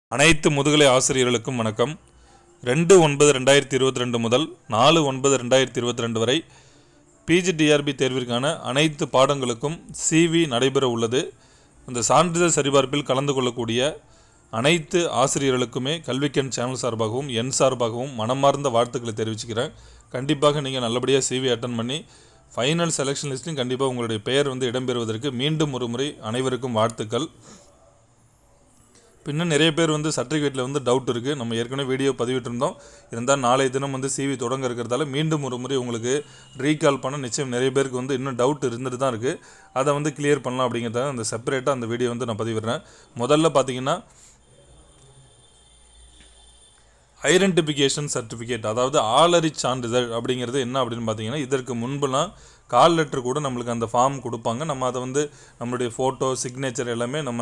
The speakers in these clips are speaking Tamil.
அனைத்து முதுகலை ஆசிரியர்களுக்கும் வணக்கம் ரெண்டு ஒன்பது ரெண்டாயிரத்தி இருபத்தி ரெண்டு முதல் நாலு ஒன்பது ரெண்டாயிரத்தி இருபத்தி ரெண்டு வரை பிஜிடிஆர்பி தேர்விற்கான அனைத்து பாடங்களுக்கும் சிவி நடைபெற உள்ளது அந்த சான்றிதழ் சரிபார்ப்பில் கலந்து கொள்ளக்கூடிய அனைத்து ஆசிரியர்களுக்குமே கல்விக்கண் சேனல் சார்பாகவும் என் சார்பாகவும் மனமார்ந்த வாழ்த்துக்களை தெரிவிச்சுக்கிறேன் கண்டிப்பாக நீங்கள் நல்லபடியாக சிவி அட்டன் பண்ணி ஃபைனல் செலெக்ஷன் லிஸ்ட்லையும் கண்டிப்பாக உங்களுடைய பெயர் வந்து இடம்பெறுவதற்கு மீண்டும் ஒரு முறை அனைவருக்கும் வாழ்த்துக்கள் இன்னும் நிறைய பேர் வந்து சர்டிஃபிகேட்டில் வந்து டவுட் இருக்குது நம்ம ஏற்கனவே வீடியோ பதிவிட்டிருந்தோம் இருந்தால் நாளைய தினம் வந்து சிவி தொடங்க இருக்கிறதால மீண்டும் ஒரு முறை உங்களுக்கு ரீகால் பண்ண நிச்சயம் நிறைய பேருக்கு வந்து இன்னும் டவுட் இருந்துட்டு தான் இருக்குது அதை வந்து கிளியர் பண்ணலாம் அப்படிங்கிறத அந்த செப்பரேட்டாக அந்த வீடியோ வந்து நான் பதிவிடுறேன் முதல்ல பார்த்தீங்கன்னா ஐடென்டிஃபிகேஷன் சர்டிஃபிகேட் அதாவது ஆளறி சான்றிதழ் அப்படிங்கிறது என்ன அப்படின்னு பார்த்தீங்கன்னா இதற்கு முன்புலாம் கால் லெட்டர் கூட நம்மளுக்கு அந்த ஃபார்ம் கொடுப்பாங்க நம்ம அதை வந்து நம்மளுடைய ஃபோட்டோ சிக்னேச்சர் எல்லாமே நம்ம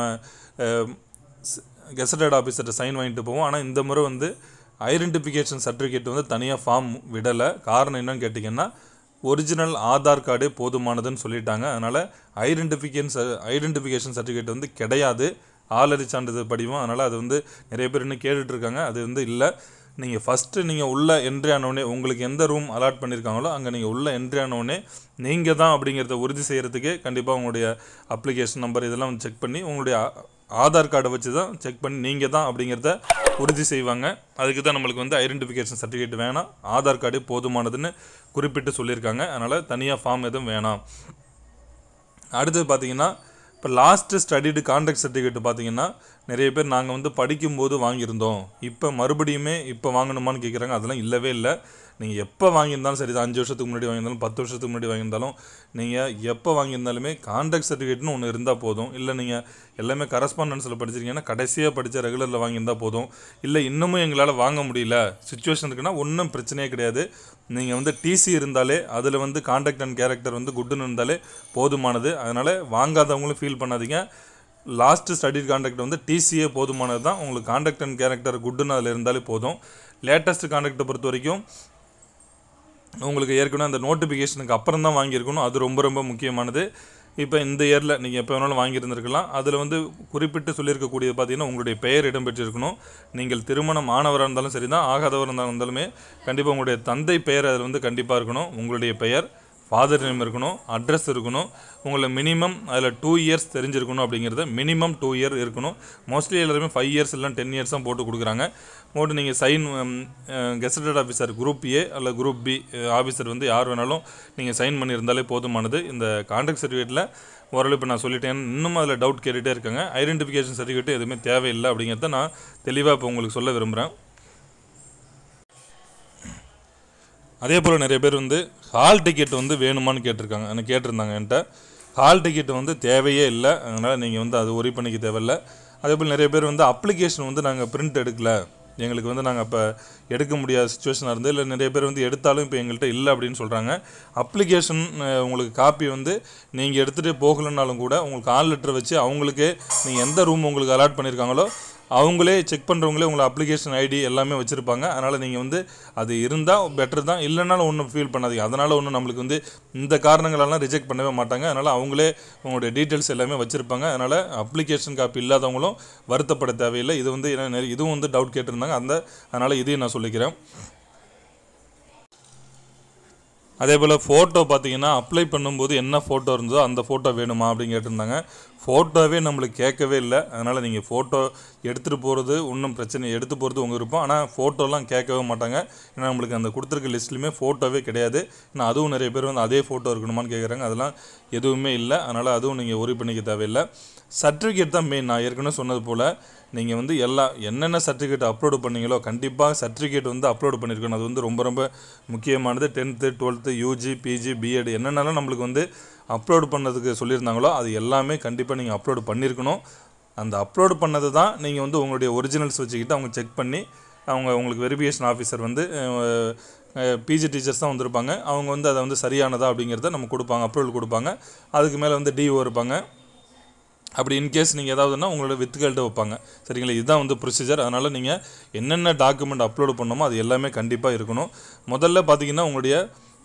கெசட்டட் ஆஃபீஸர்கிட்ட சைன் வாங்கிட்டு போவோம் ஆனால் இந்த முறை வந்து ஐடென்டிஃபிகேஷன் சர்டிஃபிகேட் வந்து தனியாக ஃபார்ம் விடலை காரணம் என்னன்னு கேட்டிங்கன்னா ஒரிஜினல் ஆதார் கார்டே போதுமானதுன்னு சொல்லிட்டாங்க அதனால் ஐடென்டிஃபிகேஷன் ஐடென்டிஃபிகேஷன் சர்டிஃபிகேட் வந்து கிடையாது ஆளறி சான்றிதழ் படிவம் அதனால் அது வந்து நிறைய பேர் இன்னும் கேட்டுட்டு இருக்காங்க அது வந்து இல்லை நீங்கள் ஃபஸ்ட்டு நீங்கள் உள்ளே என்ட்ரி ஆனவுடனே உங்களுக்கு எந்த ரூம் அலாட் பண்ணியிருக்காங்களோ அங்கே நீங்கள் உள்ளே என்ட்ரி ஆனவுடனே நீங்கள் தான் அப்படிங்கிறத உறுதி செய்கிறதுக்கே கண்டிப்பாக உங்களுடைய அப்ளிகேஷன் நம்பர் இதெல்லாம் வந்து செக் பண்ணி உங்களுடைய ஆ- ஆதார் கார்டை வச்சு தான் செக் பண்ணி நீங்கள் தான் அப்படிங்கிறத உறுதி செய்வாங்க அதுக்கு தான் நம்மளுக்கு வந்து ஐடென்டிஃபிகேஷன் சர்டிஃபிகேட் வேணாம் ஆதார் கார்டே போதுமானதுன்னு குறிப்பிட்டு சொல்லியிருக்காங்க அதனால் தனியாக ஃபார்ம் எதுவும் வேணாம் அடுத்தது பார்த்தீங்கன்னா இப்போ லாஸ்ட்டு ஸ்டடிடு கான்ட்ராக்ட் சர்டிஃபிகேட் பார்த்தீங்கன்னா நிறைய பேர் நாங்கள் வந்து படிக்கும்போது வாங்கியிருந்தோம் இப்போ மறுபடியுமே இப்போ வாங்கணுமான்னு கேட்குறாங்க அதெல்லாம் இல்லவே இல்லை நீங்கள் எப்போ வாங்கியிருந்தாலும் சரி தான் அஞ்சு வருஷத்துக்கு முன்னாடி வாங்கியிருந்தாலும் பத்து வருஷத்துக்கு முன்னாடி வாங்கியிருந்தாலும் நீங்கள் எப்போ வாங்கியிருந்தாலுமே கான்ட்ராக்ட் சர்டிஃபிகேட்னு ஒன்று இருந்தால் போதும் இல்லை நீங்கள் எல்லாமே கரஸ்பாண்டன்ஸில் படிச்சிருக்கீங்கன்னா கடைசியாக படித்த ரெகுலரில் வாங்கியிருந்தால் போதும் இல்லை இன்னமும் எங்களால் வாங்க முடியல சுச்சுவேஷன் இருக்குன்னா ஒன்றும் பிரச்சனையே கிடையாது நீங்கள் வந்து டிசி இருந்தாலே அதில் வந்து கான்டாக்ட் அண்ட் கேரக்டர் வந்து குட்டுன்னு இருந்தாலே போதுமானது அதனால் வாங்காதவங்களும் ஃபீல் பண்ணாதீங்க லாஸ்ட்டு ஸ்டடி கான்டாக்ட் வந்து டிசியே போதுமானது தான் உங்களுக்கு கான்டாக்ட் அண்ட் கேரக்டர் குட்டுன்னு அதில் இருந்தாலே போதும் லேட்டஸ்ட் கான்டாக்டை பொறுத்த வரைக்கும் உங்களுக்கு ஏற்கனவே அந்த நோட்டிஃபிகேஷனுக்கு அப்புறம் தான் வாங்கியிருக்கணும் அது ரொம்ப ரொம்ப முக்கியமானது இப்போ இந்த இயரில் நீங்கள் எப்போ வேணாலும் வாங்கியிருந்திருக்கலாம் அதில் வந்து குறிப்பிட்டு சொல்லியிருக்கக்கூடியது பார்த்தீங்கன்னா உங்களுடைய பெயர் இடம்பெற்றிருக்கணும் நீங்கள் திருமணம் ஆனவராக இருந்தாலும் சரி தான் ஆகாதவராக இருந்தாலும் இருந்தாலுமே கண்டிப்பாக உங்களுடைய தந்தை பெயர் அதில் வந்து கண்டிப்பாக இருக்கணும் உங்களுடைய பெயர் ஃபாதர் நேம் இருக்கணும் அட்ரஸ் இருக்கணும் உங்களை மினிமம் அதில் டூ இயர்ஸ் தெரிஞ்சிருக்கணும் அப்படிங்கிறத மினிமம் டூ இயர் இருக்கணும் மோஸ்ட்லி எல்லாருமே ஃபைவ் இயர்ஸ் இல்லை டென் இயர்ஸ் தான் போட்டு கொடுக்குறாங்க போட்டு நீங்கள் sign gazetted officer group A அல்ல குரூப் பி ஆஃபீஸர் வந்து யார் வேணாலும் நீங்கள் சைன் பண்ணியிருந்தாலே போதுமானது இந்த கான்ட்ராக்ட் சர்டிஃபிகேட்டில் ஓரளவு இப்போ நான் சொல்லிட்டேன் இன்னும் அதில் டவுட் கேட்டுகிட்டே இருக்காங்க ஐடென்டிஃபிகேஷன் சர்டிஃபிகேட் எதுவுமே தேவையில்லை அப்படிங்கிறத நான் தெளிவாக இப்போ உங்களுக்கு சொல்ல விரும்புகிறேன் அதே போல் நிறைய பேர் வந்து ஹால் டிக்கெட் வந்து வேணுமான்னு கேட்டிருக்காங்க எனக்கு கேட்டிருந்தாங்க என்கிட்ட ஹால் டிக்கெட் வந்து தேவையே இல்லை அதனால் நீங்கள் வந்து அது ஒரி பண்ணிக்க தேவையில்ல அதே போல் நிறைய பேர் வந்து அப்ளிகேஷன் வந்து நாங்கள் பிரிண்ட் எடுக்கல எங்களுக்கு வந்து நாங்கள் அப்போ எடுக்க முடியாத சுச்சுவேஷனாக இருந்து இல்லை நிறைய பேர் வந்து எடுத்தாலும் இப்போ எங்கள்கிட்ட இல்லை அப்படின்னு சொல்கிறாங்க அப்ளிகேஷன் உங்களுக்கு காப்பி வந்து நீங்கள் எடுத்துகிட்டே போகலைன்னாலும் கூட உங்களுக்கு ஆல் லெட்டர் வச்சு அவங்களுக்கே நீங்கள் எந்த ரூம் உங்களுக்கு அலாட் பண்ணியிருக்காங்களோ அவங்களே செக் பண்ணுறவங்களே உங்களை அப்ளிகேஷன் ஐடி எல்லாமே வச்சுருப்பாங்க அதனால் நீங்கள் வந்து அது இருந்தால் பெட்டர் தான் இல்லைனாலும் ஒன்றும் ஃபீல் பண்ணாதீங்க அதனால் ஒன்றும் நம்மளுக்கு வந்து இந்த காரணங்களெல்லாம் ரிஜெக்ட் பண்ணவே மாட்டாங்க அதனால் அவங்களே உங்களுடைய டீட்டெயில்ஸ் எல்லாமே வச்சுருப்பாங்க அதனால் அப்ளிகேஷன் காப்பி இல்லாதவங்களும் வருத்தப்பட தேவையில்லை இது வந்து ஏன்னா நிறைய- இதுவும் வந்து டவுட் கேட்டிருந்தாங்க அந்த அதனால் இதையும் நான் சொல்லிக்கிறேன் அதே போல் ஃபோட்டோ பார்த்தீங்கன்னா அப்ளை பண்ணும்போது என்ன ஃபோட்டோ இருந்ததோ அந்த ஃபோட்டோ வேணுமா அப்படின்னு கேட்டிருந்தாங்க ஃபோட்டோவே நம்மளுக்கு கேட்கவே இல்லை அதனால் நீங்கள் ஃபோட்டோ எடுத்துகிட்டு போகிறது ஒன்றும் பிரச்சனை எடுத்து போகிறது உங்கள் விருப்பம் ஆனால் ஃபோட்டோலாம் கேட்கவே மாட்டாங்க ஏன்னா நம்மளுக்கு அந்த கொடுத்துருக்க லிஸ்ட்லையுமே ஃபோட்டோவே கிடையாது ஏன்னா அதுவும் நிறைய பேர் வந்து அதே ஃபோட்டோ இருக்கணுமான்னு கேட்குறாங்க அதெல்லாம் எதுவுமே இல்லை அதனால் அதுவும் நீங்கள் ஒரி பண்ணிக்க தேவையில்லை சர்டிஃபிகேட் தான் மெயின் நான் ஏற்கனவே சொன்னது போல் நீங்கள் வந்து எல்லா என்னென்ன சர்டிஃபிகேட் அப்லோடு பண்ணீங்களோ கண்டிப்பாக சர்டிஃபிகேட் வந்து அப்லோடு பண்ணியிருக்கணும் அது வந்து ரொம்ப ரொம்ப முக்கியமானது tenth twelfth UG PG B Ed என்னென்னலாம் நம்மளுக்கு வந்து அப்லோடு பண்ணதுக்கு சொல்லியிருந்தாங்களோ அது எல்லாமே கண்டிப்பாக நீங்கள் அப்லோடு பண்ணியிருக்கணும் அந்த அப்லோடு பண்ணது தான் நீங்கள் வந்து உங்களுடைய ஒரிஜினல்ஸ் வச்சுக்கிட்டு அவங்க செக் பண்ணி அவங்க உங்களுக்கு வெரிஃபிகேஷன் ஆஃபீஸர் வந்து பிஜி டீச்சர்ஸ் தான் வந்திருப்பாங்க அவங்க வந்து அதை வந்து சரியானதா அப்படிங்கிறத நம்ம கொடுப்பாங்க அப்ரூவல் கொடுப்பாங்க அதுக்கு மேலே வந்து டிஓ இருப்பாங்க அப்படி இன்கேஸ் நீங்கள் ஏதாவதுன்னா உங்களோட வித்துகள்கிட்ட வைப்பாங்க சரிங்களா இதுதான் வந்து ப்ரொசீஜர் அதனால் நீங்கள் என்னென்ன டாக்குமெண்ட் அப்லோடு பண்ணணுமோ அது எல்லாமே கண்டிப்பாக இருக்கணும் முதல்ல பார்த்தீங்கன்னா உங்களுடைய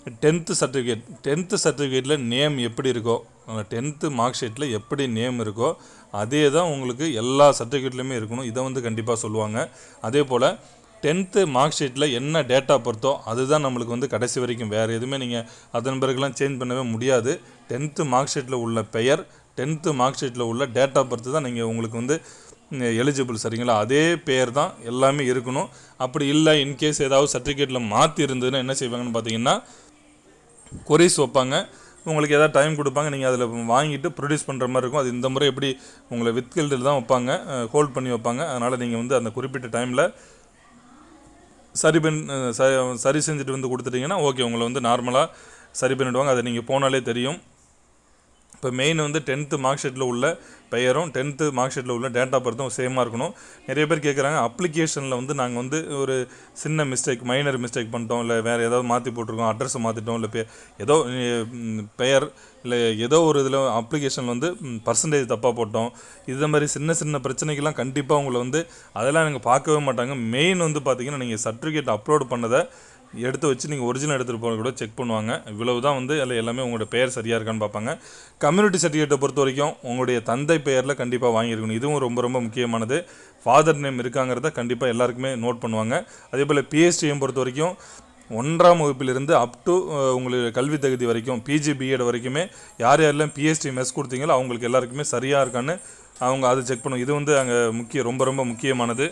டென்த்து சர்டிஃபிகேட் டென்த்து சர்டிஃபிகேட்டில் நேம் எப்படி இருக்கோ டென்த்து மார்க் ஷீட்டில் எப்படி நேம் இருக்கோ அதே தான் உங்களுக்கு எல்லா சர்டிஃபிகேட்லையுமே இருக்கணும் இதை வந்து கண்டிப்பாக சொல்லுவாங்க அதே போல் டென்த்து மார்க் ஷீட்டில் என்ன டேட்டா பொறுத்தோ அதுதான் நம்மளுக்கு வந்து கடைசி வரைக்கும் வேறு எதுவுமே நீங்கள் அதன் பிறகுலாம் சேஞ்ச் பண்ணவே முடியாது டென்த்து மார்க் ஷீட்டில் உள்ள பெயர் டென்த்து மார்க் ஷீட்டில் உள்ள டேட்டா பொறுத்து தான் நீங்கள் உங்களுக்கு வந்து எலிஜிபிள் சரிங்களா அதே பேர் தான் எல்லாமே இருக்கணும் அப்படி இல்லை இன்கேஸ் ஏதாவது சர்டிஃபிகேட்டில் மாற்றி இருந்ததுன்னா என்ன செய்வாங்கன்னு பார்த்தீங்கன்னா கொரிஸ் வைப்பாங்க உங்களுக்கு ஏதாவது டைம் கொடுப்பாங்க நீங்கள் அதில் வாங்கிட்டு ப்ரொடியூஸ் பண்ணுற மாதிரி இருக்கும் அது இந்த முறை எப்படி உங்களை வித் கில்டில் தான் வைப்பாங்க ஹோல்ட் பண்ணி வைப்பாங்க அதனால் நீங்கள் வந்து அந்த குறிப்பிட்ட டைமில் சரி பண் அஹ் ச- சரி செஞ்சுட்டு வந்து கொடுத்துட்டீங்கன்னா ஓகே உங்களை வந்து நார்மலாக சரி பண்ணிவிடுவாங்க அதை நீங்கள் போனாலே தெரியும் இப்போ மெயின் வந்து டென்த்து மார்க் ஷீட்டில் உள்ள பெயரும் டென்த்து மார்க் ஷீட்டில் உள்ள டேட்டா பர்த்தும் சேமாக இருக்கணும் நிறைய பேர் கேட்குறாங்க அப்ளிகேஷனில் வந்து நாங்கள் வந்து ஒரு சின்ன மிஸ்டேக் மைனர் மிஸ்டேக் பண்ணிட்டோம் இல்லை வேறு ஏதாவது மாற்றி போட்டிருக்கோம் அட்ரஸை மாற்றிட்டோம் இல்லை பே ஏதோ ம், பெயர் இல்லை ஏதோ ஒரு இதில் அப்ளிகேஷன் வந்து பர்சன்டேஜ் தப்பாக போட்டோம் இது மாதிரி சின்ன சின்ன பிரச்சனைக்கெல்லாம் கண்டிப்பாக உங்களை வந்து அதெல்லாம் நீங்கள் பார்க்கவே மாட்டாங்க மெயின் வந்து பார்த்தீங்கன்னா நீங்கள் சர்டிஃபிகேட் அப்லோட் பண்ணதை எடுத்து வச்சு நீங்கள் ஒரிஜினல் எடுத்துகிட்டு போக கூட செக் பண்ணுவாங்க இவ்வளவு தான் வந்து அதில் எல்லாமே உங்களோட பெயர் சரியாக இருக்கான்னு பார்ப்பாங்க கம்யூனிட்டி சர்டிஃபிகேட்டை பொறுத்த வரைக்கும் உங்களுடைய தந்தை பெயரில் கண்டிப்பாக வாங்கியிருக்கணும் இதுவும் ரொம்ப ரொம்ப முக்கியமானது ஃபாதர் நேம் இருக்காங்கிறத கண்டிப்பாக எல்லாருக்குமே நோட் பண்ணுவாங்க அதே போல் பிஎஸ்டிஎம் பொறுத்த வரைக்கும் ஒன்றாம் வகுப்பிலிருந்து அப் டு உங்களுக்கு கல்வி தகுதி வரைக்கும் பிஜி பிஎட் வரைக்குமே யார் யாரெல்லாம் பிஎஸ்டி மெஸ் கொடுத்தீங்களோ அவங்களுக்கு எல்லாருக்குமே சரியாக இருக்கான்னு அவங்க அதை செக் பண்ணும் இது வந்து அங்கே முக்கிய ரொம்ப ரொம்ப முக்கியமானது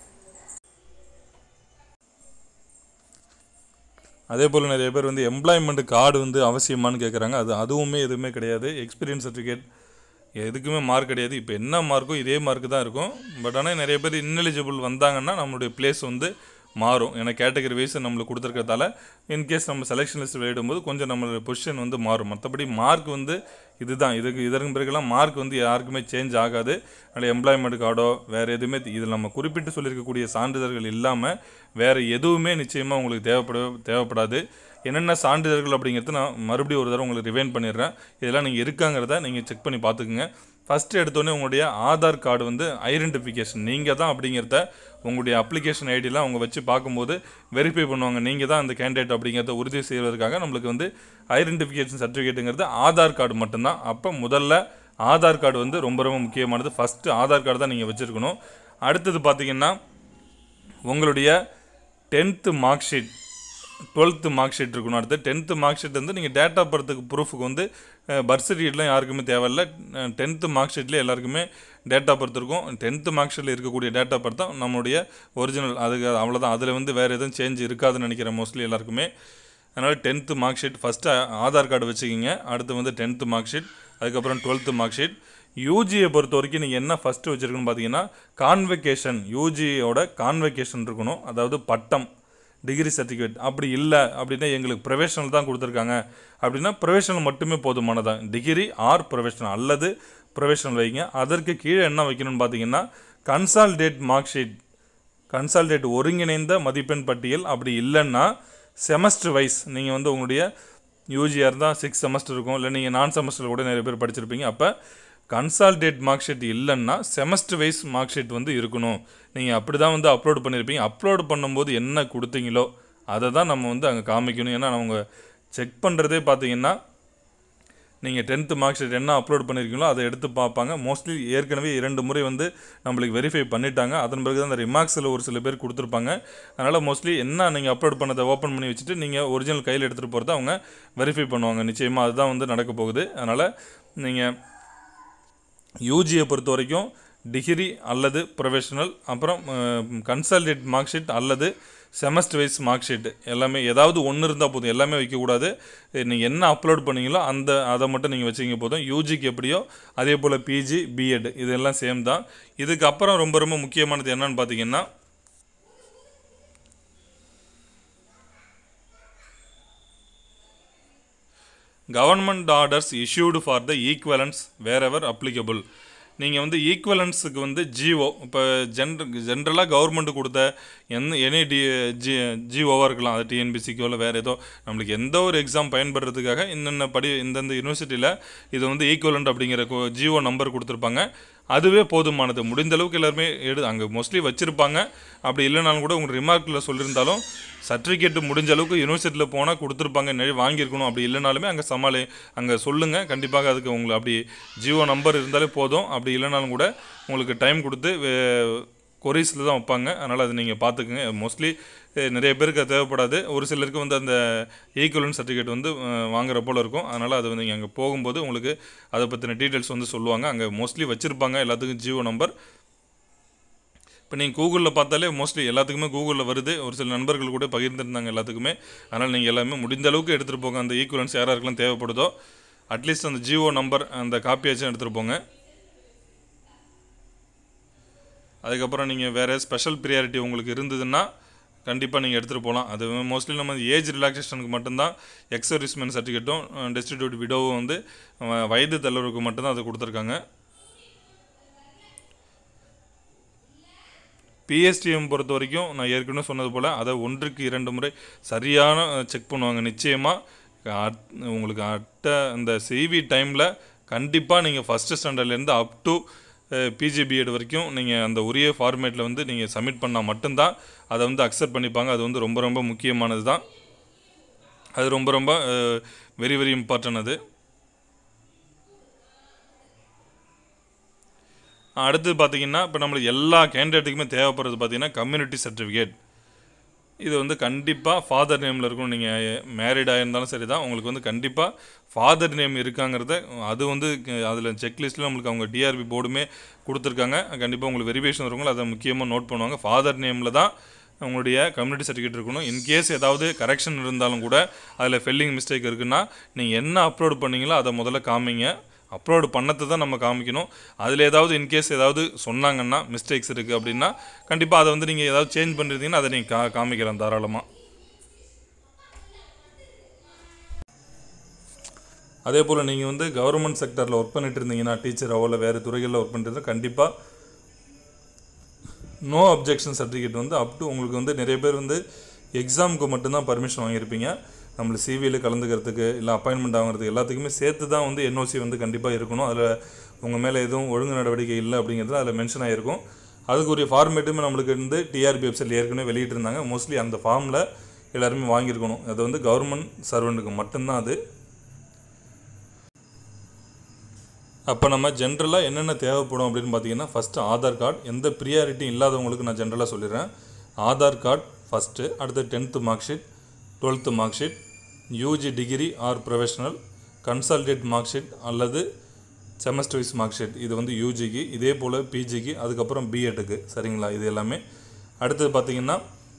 அதே போல் நிறைய பேர் வந்து எம்ப்ளாய்மெண்ட் கார்டு வந்து அவசியமானு கேட்குறாங்க அது அதுவுமே எதுவுமே கிடையாது எக்ஸ்பீரியன்ஸ் சர்டிஃபிகேட் எதுக்குமே மார்க் கிடையாது இப்போ என்ன மார்க்கோ இதே மார்க் தான் இருக்கும் பட் ஆனால் நிறைய பேர் இன்னெலிஜிபிள் வந்தாங்கன்னா நம்மளுடைய பிளேஸ் வந்து மாறும் ஏன்னா கேட்டகரி வைஸ் நம்மளுக்கு கொடுத்துருக்கறதால இன்கேஸ் நம்ம செலெக்ஷன் லிஸ்ட் வெளியிடும்போது கொஞ்சம் நம்மளோட பொசிஷன் வந்து மாறும் மற்றபடி மார்க் வந்து இதுதான் இதுக்கு இதற்கு பிறகுலாம் மார்க் வந்து யாருக்குமே சேஞ்ச் ஆகாது அதனால் எம்ப்ளாய்மெண்ட் கார்டோ வேறு எதுவுமே இதில் நம்ம குறிப்பிட்டு சொல்லியிருக்கக்கூடிய சான்றிதழ்கள் இல்லாமல் வேறு எதுவுமே நிச்சயமாக உங்களுக்கு தேவைப்பட தேவைப்படாது என்னென்ன சான்றிதழ்கள் அப்படிங்கிறது நான் மறுபடியும் ஒரு தடவை உங்களுக்கு ரிவைன் பண்ணிடுறேன் இதெல்லாம் நீங்கள் இருக்காங்கிறத நீங்கள் செக் பண்ணி பார்த்துக்குங்க ஃபஸ்ட்டு எடுத்தோடனே உங்களுடைய ஆதார் கார்டு வந்து ஐடென்டிஃபிகேஷன் நீங்கள் தான் அப்படிங்கிறத உங்களுடைய அப்ளிகேஷன் ஐடியெலாம் அவங்க வச்சு பார்க்கும்போது வெரிஃபை பண்ணுவாங்க நீங்கள் தான் அந்த கேண்டிடேட் அப்படிங்கிறத உறுதி செய்வதற்காக நம்மளுக்கு வந்து ஐடென்டிஃபிகேஷன் சர்டிஃபிகேட்டுங்கிறது ஆதார் கார்டு மட்டும்தான் அப்போ முதல்ல ஆதார் கார்டு வந்து ரொம்ப ரொம்ப முக்கியமானது ஃபஸ்ட்டு ஆதார் கார்டு தான் நீங்கள் வச்சுருக்கணும் அடுத்தது பார்த்தீங்கன்னா உங்களுடைய tenth mark sheet twelfth mark sheet இருக்கணும் அடுத்து டென்த்து மார்க் ஷீட் வந்து நீங்கள் டேட் ஆஃப் பர்த்துக்கு ப்ரூஃபுக்கு வந்து பர்த் சர்டிஃபிகேட்லாம் யாருக்குமே தேவையில்ல டென்த்து மார்க் ஷீட்லேயே எல்லாருக்குமே டேட் ஆஃப் பர்த் இருக்கும் டென்த்து மார்க் ஷீட்டில் இருக்கக்கூடிய டேட் ஆஃப் பர்த் தான் நம்மளுடைய ஒரிஜினல் அதுக்கு அவ்வளோதான் அதில் வந்து வேறு எதுவும் சேஞ்ச் இருக்காதுன்னு நினைக்கிறேன் மோஸ்ட்லி எல்லாருக்குமே அதனால் tenth mark sheet first Aadhaar card வச்சுக்கிங்க அடுத்து வந்து டென்த்து மார்க் ஷீட் அதுக்கப்புறம் டுவெல்த்து மார்க் ஷீட் யூஜியை பொறுத்த வரைக்கும் நீங்கள் என்ன ஃபஸ்ட்டு வச்சுருக்குன்னு பார்த்தீங்கன்னா கான்வெகேஷன் யூஜியோட கான்வெகேஷன் இருக்கணும் அதாவது பட்டம் டிகிரி சர்டிஃபிகேட் அப்படி இல்லை அப்படின்னா எங்களுக்கு ப்ரொஃபஷனல் தான் கொடுத்துருக்காங்க அப்படின்னா ப்ரொஃபஷனல் மட்டுமே போதுமானதான் டிகிரி ஆர் ப்ரொஃபஷனல் அல்லது ப்ரொஃபஷனல் வைங்க அதற்கு கீழே என்ன வைக்கணும்னு பார்த்தீங்கன்னா கன்சால்டேட் மார்க் ஷீட் கன்சால்டேட் ஒருங்கிணைந்த மதிப்பெண் பட்டியல் அப்படி இல்லைன்னா செமஸ்டர் வைஸ் நீங்கள் வந்து உங்களுடைய யூஜியாக இருந்தால் சிக்ஸ் செமஸ்டர் இருக்கும் இல்லை நீங்கள் நான் செமஸ்டர் கூட நிறைய பேர் படிச்சிருப்பீங்க அப்போ கன்சால்டேட் மார்க் ஷீட் இல்லைன்னா செமஸ்டர் வைஸ் மார்க் ஷீட் வந்து இருக்கணும் நீங்கள் அப்படி தான் வந்து அப்லோட் பண்ணியிருப்பீங்க அப்லோட் பண்ணும்போது என்ன கொடுத்தீங்களோ அதை தான் நம்ம வந்து அங்கே காமிக்கணும் ஏன்னா அவங்க செக் பண்ணுறதே பார்த்தீங்கன்னா நீங்கள் டென்த்து மார்க் ஷீட் என்ன அப்லோட் பண்ணியிருக்கீங்களோ அதை எடுத்து பார்ப்பாங்க மோஸ்ட்லி ஏற்கனவே இரண்டு முறை வந்து நம்மளுக்கு வெரிஃபை பண்ணிட்டாங்க அதன் பிறகு தான் அந்த ரிமார்க்ஸில் ஒரு சில பேர் கொடுத்துருப்பாங்க அதனால் மோஸ்ட்லி என்ன நீங்கள் அப்லோட் பண்ணதை ஓப்பன் பண்ணி வச்சுட்டு நீங்கள் ஒரிஜினல் கையில் எடுத்துகிட்டு போகிறத அவங்க வெரிஃபை பண்ணுவாங்க நிச்சயமாக அதுதான் வந்து நடக்க போகுது அதனால் நீங்கள் யூஜியை பொறுத்த வரைக்கும் டிகிரி அல்லது ப்ரொஃபஷனல் அப்புறம் கன்சல்டேட் மார்க் ஷீட் அல்லது செமஸ்டர் வைஸ் மார்க் ஷீட் எல்லாமே ஏதாவது ஒன்று இருந்தால் போதும் எல்லாமே வைக்கக்கூடாது நீங்கள் என்ன அப்லோட் பண்ணீங்களோ அந்த அதை மட்டும் நீங்கள் வச்சிங்க போதும் யூஜிக்கு எப்படியோ அதே போல் பிஜி பிஎட் இதெல்லாம் சேம் தான் இதுக்கப்புறம் ரொம்ப ரொம்ப முக்கியமானது என்னன்னு பார்த்தீங்கன்னா government orders issued for the equivalence wherever applicable நீங்கள் வந்து ஈக்குவலன்ஸுக்கு வந்து ஜிஓ இப்போ ஜென்ர ஜென்ரலாக கவர்மெண்ட் கொடுத்த எந்த எனி டி ஜி ஜிஓவாக இருக்கலாம் அது டிஎன்பிசிக்கோ இல்லை வேறு ஏதோ நம்மளுக்கு எந்த ஒரு எக்ஸாம் பயன்படுறதுக்காக இன்னென்ன படி இந்தந்த யூனிவர்சிட்டியில் இது வந்து ஈக்குவலண்ட் அப்படிங்கிற ஜிஓ நம்பர் கொடுத்துருப்பாங்க அதுவே போதுமானது முடிந்த அளவுக்கு எல்லாருமே எடு அங்கே மோஸ்ட்லி வச்சுருப்பாங்க அப்படி இல்லைனாலும் கூட உங்கள் ரிமார்க்கில் சொல்லியிருந்தாலும் சர்டிஃபிகேட் முடிஞ்ச அளவுக்கு யூனிவர்சிட்டியில் போனால் கொடுத்துருப்பாங்க நிறைய வாங்கியிருக்கணும் அப்படி இல்லைனாலுமே அங்கே சமாளி அங்கே சொல்லுங்கள் கண்டிப்பாக அதுக்கு உங்களுக்கு அப்படி ஜியோ நம்பர் இருந்தாலே போதும் அப்படி இல்லைனாலும் கூட உங்களுக்கு டைம் கொடுத்து கொரீஸில் தான் வைப்பாங்க அதனால் அது நீங்கள் பார்த்துக்குங்க மோஸ்ட்லி நிறைய பேருக்கு அது தேவைப்படாது ஒரு சிலருக்கு வந்து அந்த ஈக்குவலன் சர்டிஃபிகேட் வந்து அஹ், வாங்குற போல் இருக்கும் அதனால் அது வந்து நீங்கள் அங்கே போகும்போது உங்களுக்கு அதை பற்றின டீட்டெயில்ஸ் வந்து சொல்லுவாங்க அங்கே மோஸ்ட்லி வச்சுருப்பாங்க எல்லாத்துக்கும் ஜியோ நம்பர் இப்போ நீங்கள் கூகுளில் பார்த்தாலே மோஸ்ட்லி எல்லாத்துக்குமே கூகுளில் வருது ஒரு சில நண்பர்கள் கூட பகிர்ந்துருந்தாங்க எல்லாத்துக்குமே அதனால் நீங்கள் எல்லாமே முடிந்த அளவுக்கு எடுத்துகிட்டு போங்க அந்த ஈக்குவலன்ஸ் யாராருக்கெல்லாம் தேவைப்படுதோ அட்லீஸ்ட் அந்த ஜியோ நம்பர் அந்த காப்பியாச்சும் எடுத்துகிட்டு போங்க அதுக்கப்புறம் நீங்கள் வேறு ஸ்பெஷல் ப்ரியாரிட்டி உங்களுக்கு இருந்ததுன்னா கண்டிப்பாக நீங்கள் எடுத்துகிட்டு போகலாம் அது மோஸ்ட்லி நம்ம ஏஜ் ரிலாக்ஸேஷனுக்கு மட்டும்தான் எக்ஸ் சர்வீஸ்மேன் சர்டிஃபிகேட்டும் டெஸ்டிடியூட் விடோவும் வந்து அஹ், வயது தளர்வுக்கு மட்டும்தான் அது கொடுத்துருக்காங்க பிஎஸ்டிஎம் பொறுத்த வரைக்கும் நான் ஏற்கனவே சொன்னது போல் அதை ஒன்றுக்கு இரண்டு முறை சரியான செக் பண்ணுவாங்க நிச்சயமாக உங்களுக்கு அட்ட அந்த சிவி டைமில் கண்டிப்பாக நீங்கள் ஃபஸ்ட்டு ஸ்டாண்டர்ட்லேருந்து அப் டு பிஜிபிஎட் வரைக்கும் நீங்கள் அந்த உரிய ஃபார்மேட்டில் வந்து நீங்கள் சப்மிட் பண்ணால் மட்டும்தான் அதை வந்து அக்செப்ட் பண்ணிப்பாங்க அது வந்து ரொம்ப ரொம்ப முக்கியமானது தான் அது ரொம்ப ரொம்ப வெரி வெரி இம்பார்ட்டன்ட் அது அடுத்து பார்த்தீங்கன்னா இப்போ நம்மளுக்கு எல்லா கேண்டிடேட்டுக்குமே தேவைப்படுறது பார்த்தீங்கன்னா கம்யூனிட்டி சர்டிஃபிகேட் இது வந்து கண்டிப்பாக ஃபாதர் நேமில் இருக்கும் நீங்கள் மேரிடாக இருந்தாலும் சரி தான் உங்களுக்கு வந்து கண்டிப்பாக ஃபாதர் நேம் இருக்காங்கிறத அது வந்து அதில் செக்லிஸ்ட்டில் நம்மளுக்கு அவங்க டிஆர்பி போர்டுமே கொடுத்துருக்காங்க கண்டிப்பாக உங்களுக்கு வெரிஃபிகேஷன் இருக்கும் அதை முக்கியமாக நோட் பண்ணுவாங்க ஃபாதர் நேமில் தான் உங்களுடைய கம்யூனிட்டி சர்டிஃபிகேட் இருக்கணும் இன்கேஸ் ஏதாவது கரெக்ஷன் இருந்தாலும் கூட அதில் ஃபெல்லிங் மிஸ்டேக் இருக்குன்னா நீங்கள் என்ன அப்லோட் பண்ணீங்களோ அதை முதல்ல காமிங்க அப்லோடு பண்ணதை தான் நம்ம காமிக்கணும் அதில் ஏதாவது இன்கேஸ் ஏதாவது சொன்னாங்கன்னா மிஸ்டேக்ஸ் இருக்குது அப்படின்னா கண்டிப்பாக அதை வந்து நீங்கள் ஏதாவது சேஞ்ச் பண்ணிருந்தீங்கன்னா அதை நீங்கள் கா காமிக்கலாம் தாராளமாக அதே போல் நீங்கள் வந்து கவர்மெண்ட் செக்டரில் ஒர்க் பண்ணிட்டு இருந்தீங்கன்னா டீச்சராவோ இல்லை வேறு துறைகளில் ஒர்க் பண்ணிட்டு இருந்தால் கண்டிப்பாக நோ அப்ஜெக்ஷன் சர்டிஃபிகேட் வந்து அப் டு உங்களுக்கு வந்து நிறைய பேர் வந்து எக்ஸாமுக்கு மட்டும்தான் பர்மிஷன் வாங்கியிருப்பீங்க நம்மளுக்கு சிவியில் கலந்துக்கிறதுக்கு இல்லை அப்பாயின்மெண்ட் ஆகிறதுக்கு எல்லாத்துக்குமே சேர்த்து தான் வந்து என்ஓசி வந்து கண்டிப்பாக இருக்கணும் அதில் உங்கள் மேலே எதுவும் ஒழுங்கு நடவடிக்கை இல்லை அப்படிங்கிறது அதில் மென்ஷன் ஆகிருக்கும் அதுக்குரிய ஃபார்மேட்டுமே நம்மளுக்கு வந்து டிஆர்பி வெப்சைட்டில் ஏற்கனவே வெளியிட்டிருந்தாங்க மோஸ்ட்லி அந்த ஃபார்மில் எல்லாருமே வாங்கியிருக்கணும் அது வந்து கவர்மெண்ட் சர்வெண்ட்டுக்கு மட்டும்தான் அது அப்போ நம்ம ஜென்ரலாக என்னென்ன தேவைப்படும் அப்படின்னு பார்த்தீங்கன்னா ஃபஸ்ட்டு ஆதார் கார்டு எந்த ப்ரியாரிட்டியும் இல்லாதவங்களுக்கு நான் ஜென்ரலாக சொல்லிடுறேன் ஆதார் கார்டு ஃபஸ்ட்டு அடுத்து tenth mark sheet twelfth mark sheet UG degree or professional consolidated mark sheet அல்லது செமஸ்டர் வைஸ் மார்க் ஷீட் இது வந்து யூஜிக்கு இதே போல் பிஜிக்கு அதுக்கப்புறம் பிஎட்டுக்கு சரிங்களா இது எல்லாமே அடுத்தது பார்த்தீங்கன்னா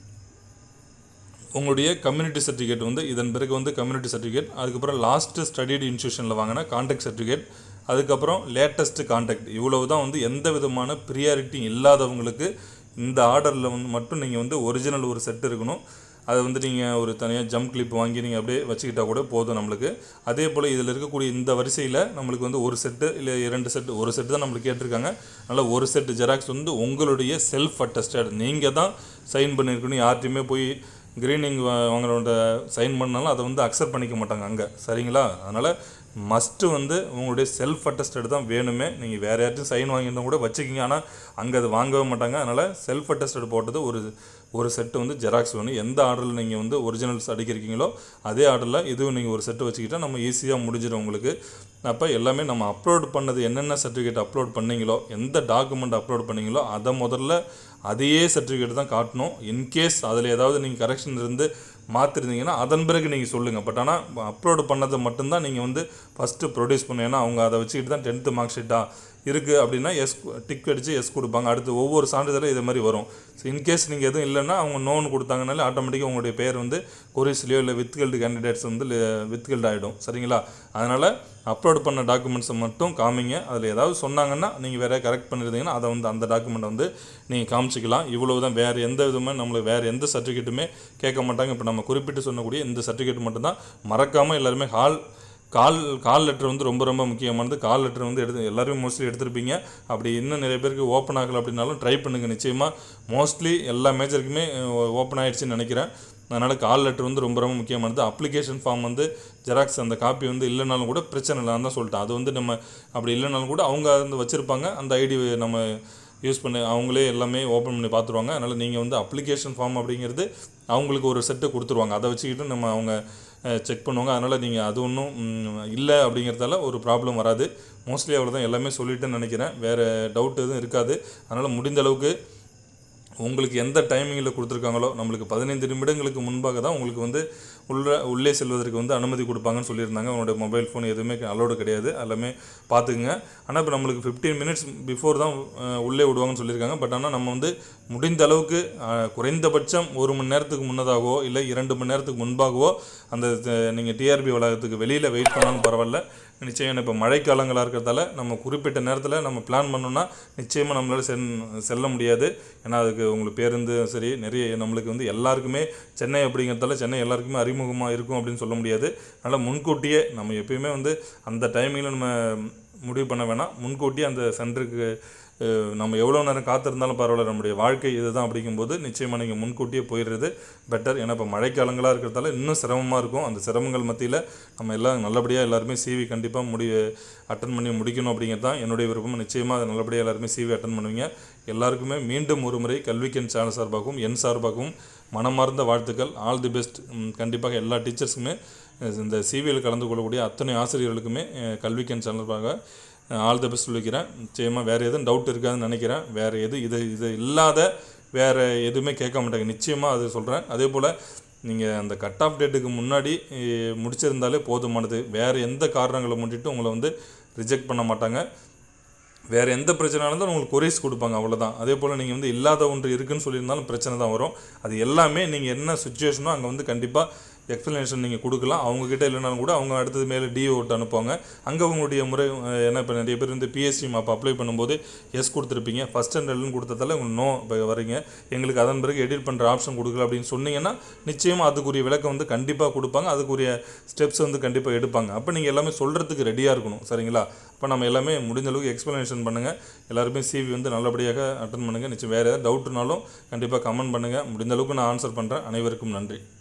உங்களுடைய கம்யூனிட்டி சர்டிஃபிகேட் வந்து இதன் பிறகு வந்து கம்யூனிட்டி சர்டிஃபிகேட் அதுக்கப்புறம் லாஸ்ட்டு ஸ்டடிடு இன்ஸ்டியூஷனில் வாங்கினா கான்டாக்ட் சர்டிஃபிகேட் அதுக்கப்புறம் லேட்டஸ்ட் கான்டாக்ட் இவ்வளவு தான் வந்து எந்த விதமான ப்ரியாரிட்டி இல்லாதவங்களுக்கு இந்த ஆர்டரில் வந்து மட்டும் நீங்கள் வந்து ஒரிஜினல் ஒரு செட் இருக்கணும் அதை வந்து நீங்கள் ஒரு தனியாக ஜம்ப் கிளிப் வாங்கி நீங்கள் அப்படியே வச்சுக்கிட்டா கூட போதும் நம்மளுக்கு அதே போல் இதில் இருக்கக்கூடிய இந்த வரிசையில் நம்மளுக்கு வந்து ஒரு செட்டு இல்லை இரண்டு செட்டு ஒரு செட்டு தான் நம்மளுக்கு கேட்டிருக்காங்க அதனால் ஒரு செட்டு ஜெராக்ஸ் வந்து உங்களுடைய செல்ஃப் அட்டஸ்டட் நீங்கள் தான் சைன் பண்ணியிருக்கணும் யார்ட்டையுமே போய் க்ரீனிங் வாங்குறவங்க சைன் பண்ணாலும் அதை வந்து அக்செப்ட் பண்ணிக்க மாட்டாங்க அங்கே சரிங்களா அதனால் மஸ்ட்டு வந்து உங்களுடைய செல்ஃப் அட்டஸ்டட் தான் வேணுமே நீங்கள் வேறு யார்ட்டையும் சைன் வாங்கியிருந்தா கூட வச்சுக்கிங்க ஆனால் அங்கே அது வாங்கவே மாட்டாங்க அதனால் செல்ஃப் அட்டஸ்டட் போட்டது ஒரு ஒரு செட்டு வந்து ஜெராக்ஸ் வேணும் எந்த ஆர்டரில் நீங்கள் வந்து ஒரிஜினல்ஸ் அடிக்கிறீங்களோ அதே ஆர்டரில் இதுவும் நீங்கள் ஒரு செட்டு வச்சுக்கிட்டா நம்ம ஈஸியாக முடிஞ்சிடும் உங்களுக்கு அப்போ எல்லாமே நம்ம அப்லோட் பண்ணது என்னென்ன சர்டிஃபிகேட் அப்லோட் பண்ணீங்களோ எந்த டாக்குமெண்ட் அப்லோட் பண்ணீங்களோ அதை முதல்ல அதையே சர்டிஃபிகேட் தான் காட்டணும் இன்கேஸ் அதில் ஏதாவது நீங்கள் கரெக்ஷன் இருந்து மாற்றிருந்தீங்கன்னா அதன் பிறகு நீங்கள் சொல்லுங்கள் பட் ஆனால் அப்லோடு பண்ணதை மட்டும்தான் நீங்கள் வந்து ஃபஸ்ட்டு ப்ரொடியூஸ் பண்ணணும் ஏன்னா அவங்க அதை வச்சுக்கிட்டு தான் டென்த்து மார்க் ஷீட்டாக இருக்குது அப்படின்னா எஸ் டிக் அடித்து எஸ் கொடுப்பாங்க அடுத்து ஒவ்வொரு சான்றிதழும் இது மாதிரி வரும் ஸோ இன்கேஸ் நீங்கள் எதுவும் இல்லைன்னா அவங்க நோன் கொடுத்தாங்கனாலே ஆட்டோமேட்டிக்காக உங்களுடைய பேர் வந்து கொரிஸ்லையோ இல்லை வித்கல்டு கேண்டிடேட்ஸ் வந்து வித்கல்டு ஆகிடும் சரிங்களா அதனால் அப்லோட் பண்ண டாக்குமெண்ட்ஸை மட்டும் காமிங்க அதில் ஏதாவது சொன்னாங்கன்னா நீங்கள் வேறு கரெக்ட் பண்ணியிருந்தீங்கன்னா அதை வந்து அந்த டாக்குமெண்ட்டை வந்து நீங்கள் காமிச்சிக்கலாம் இவ்வளவு தான் வேறு எந்த விதமே நம்மளுக்கு வேறு எந்த சர்டிஃபிகேட்டுமே கேட்க மாட்டாங்க இப்போ நம்ம குறிப்பிட்டு சொன்னக்கூடிய இந்த சர்டிஃபிகேட் மட்டும்தான் மறக்காமல் எல்லாருமே ஹால் கால் கால் லெட்டர் வந்து ரொம்ப ரொம்ப முக்கியமானது கால் லெட்டர் வந்து எடுத்து எல்லாருமே மோஸ்ட்லி எடுத்திருப்பீங்க அப்படி இன்னும் நிறைய பேருக்கு ஓப்பன் ஆகலை அப்படின்னாலும் ட்ரை பண்ணுங்கள் நிச்சயமாக மோஸ்ட்லி எல்லா மேஜருக்குமே ஓப்பன் ஆகிடுச்சின்னு நினைக்கிறேன் அதனால் கால் லெட்டர் வந்து ரொம்ப ரொம்ப முக்கியமானது அப்ளிகேஷன் ஃபார்ம் வந்து ஜெராக்ஸ் அந்த காப்பி வந்து இல்லைனாலும் கூட பிரச்சனை இல்லை தான் சொல்லிட்டேன் அது வந்து நம்ம அப்படி இல்லைனாலும் கூட அவங்க வந்து வச்சுருப்பாங்க அந்த ஐடி நம்ம யூஸ் பண்ணி அவங்களே எல்லாமே ஓப்பன் பண்ணி பார்த்துருவாங்க அதனால் நீங்கள் வந்து அப்ளிகேஷன் ஃபார்ம் அப்படிங்கிறது அவங்களுக்கு ஒரு செட்டு கொடுத்துருவாங்க அதை வச்சுக்கிட்டு நம்ம அவங்க செக் பண்ணுவாங்க அதனால் நீங்கள் அது ஒன்றும் இல்லை அப்படிங்கிறதால ஒரு ப்ராப்ளம் வராது மோஸ்ட்லி அவ்வளோதான் எல்லாமே சொல்லிட்டேன்னு நினைக்கிறேன் வேறு டவுட் எதுவும் இருக்காது அதனால் முடிந்த அளவுக்கு உங்களுக்கு எந்த டைமிங்கில் கொடுத்துருக்காங்களோ நம்மளுக்கு பதினைந்து நிமிடங்களுக்கு முன்பாக தான் உங்களுக்கு வந்து உள்ள உள்ளே செல்வதற்கு வந்து அனுமதி கொடுப்பாங்கன்னு சொல்லியிருந்தாங்க உங்களுடைய மொபைல் ஃபோன் எதுவுமே அலோடு கிடையாது எல்லாமே பார்த்துக்குங்க ஆனால் இப்போ நம்மளுக்கு ஃபிஃப்டீன் மினிட்ஸ் பிஃபோர் தான் அஹ், உள்ளே விடுவாங்கன்னு சொல்லியிருக்காங்க பட் ஆனால் நம்ம வந்து முடிந்த அளவுக்கு அஹ், குறைந்தபட்சம் ஒரு மணி நேரத்துக்கு முன்னதாகவோ இல்லை இரண்டு மணி நேரத்துக்கு முன்பாகவோ அந்த நீங்கள் டிஆர்பி வளாகத்துக்கு வெளியில் வெயிட் பண்ணாலும் பரவாயில்ல நிச்சயம் இப்போ மழைக்காலங்களாக இருக்கிறதால நம்ம குறிப்பிட்ட நேரத்தில் நம்ம பிளான் பண்ணோம்னா நிச்சயமாக நம்மளால் சென் செல்ல முடியாது ஏன்னா அதுக்கு உங்களுக்கு பேருந்து சரி நிறைய நம்மளுக்கு வந்து எல்லாருக்குமே சென்னை அப்படிங்கிறதால சென்னை எல்லாருக்குமே அறிமுகமாக இருக்கும் அப்படின்னு சொல்ல முடியாது அதனால் முன்கூட்டியே நம்ம எப்பயுமே வந்து அந்த டைமிங்கில் நம்ம முடிவு பண்ண வேணாம் முன்கூட்டியே அந்த சென்டருக்கு அஹ், நம்ம எவ்வளோ நேரம் காத்திருந்தாலும் பரவாயில்ல நம்முடைய வாழ்க்கை இதுதான் அப்படிங்கும்போது நிச்சயமாக நீங்கள் முன்கூட்டியே போயிடுறது பெட்டர் ஏன்னா இப்போ மழைக்காலங்களாக இருக்கிறதால இன்னும் சிரமமாக இருக்கும் அந்த சிரமங்கள் மத்தியில் நம்ம எல்லாம் நல்லபடியாக எல்லாருமே சிவி கண்டிப்பாக முடி அட்டன் பண்ணி முடிக்கணும் அப்படிங்கிறது தான் என்னுடைய விருப்பம் நிச்சயமாக அதை நல்லபடியாக எல்லாருமே சிவி அட்டன் பண்ணுவீங்க எல்லாருக்குமே மீண்டும் ஒரு முறை கல்விக்கன் சேனல் சார்பாகவும் என் சார்பாகவும் மனமார்ந்த வாழ்த்துக்கள் ஆல் தி பெஸ்ட் கண்டிப்பாக எல்லா டீச்சர்ஸுக்குமே இந்த சிவியில் கலந்து கொள்ளக்கூடிய அத்தனை ஆசிரியர்களுக்குமே அஹ், கல்விக்கன் சார்பாக ஆல் தி பெஸ்ட் சொல்லிக்கிறேன் நிச்சயமாக வேறு எதுவும் டவுட் இருக்காதுன்னு நினைக்கிறேன் வேறு எது இது இது இல்லாத வேறு எதுவுமே கேட்க மாட்டாங்க நிச்சயமாக அது சொல்கிறேன் அதே போல் நீங்கள் அந்த கட் ஆஃப் டேட்டுக்கு முன்னாடி அஹ், முடிச்சிருந்தாலே போதுமானது வேறு எந்த காரணங்களை முன்னிட்டு உங்களை வந்து ரிஜெக்ட் பண்ண மாட்டாங்க வேறு எந்த பிரச்சனை இருந்தாலும் உங்களுக்கு கொரீஸ் கொடுப்பாங்க அவ்வளோதான் அதே போல் நீங்கள் வந்து இல்லாத ஒன்று இருக்குன்னு சொல்லியிருந்தாலும் பிரச்சனை தான் வரும் அது எல்லாமே நீங்கள் என்ன சுச்சுவேஷனோ அங்கே வந்து கண்டிப்பாக எக்ஸ்ப்ளனேஷன் நீங்கள் கொடுக்கலாம் அவங்கக்கிட்ட இல்லைனாலும் கூட அவங்க அடுத்தது மேலே டிஓ விட்டு அனுப்புவாங்க அங்கே உங்களுடைய முறை அஹ், என்ன இப்போ நிறைய பேர் வந்து பிஎஸ்சி மாப் அப்ளை பண்ணும்போது எஸ் கொடுத்துருப்பீங்க ஃபஸ்ட் ஸ்டாண்டர்ட்னு கொடுத்ததால உங்களுக்கு நோ இப்போ வரீங்க எங்களுக்கு அதன் பிறகு எடிட் பண்ணுற ஆப்ஷன் கொடுக்கல அப்படின்னு சொன்னீங்கன்னா நிச்சயமாக அதுக்குரிய விளக்கம் வந்து கண்டிப்பாக கொடுப்பாங்க அதுக்குரிய ஸ்டெப்ஸ் வந்து கண்டிப்பாக எடுப்பாங்க அப்போ நீங்கள் எல்லாமே சொல்கிறதுக்கு ரெடியாக இருக்கணும் சரிங்களா அப்போ நம்ம எல்லாமே முடிந்த அளவுக்கு எக்ஸ்ப்ளனேஷன் பண்ணுங்கள் எல்லாருமே சிவி வந்து நல்லபடியாக அட்டன் பண்ணுங்கள் நிச்சயம் வேறு ஏதாவது டவுட்னாலும் கண்டிப்பாக கமெண்ட் பண்ணுங்கள் முடிந்த அளவுக்கு நான் ஆன்சர் பண்ணுறேன் அனைவருக்கும் நன்றி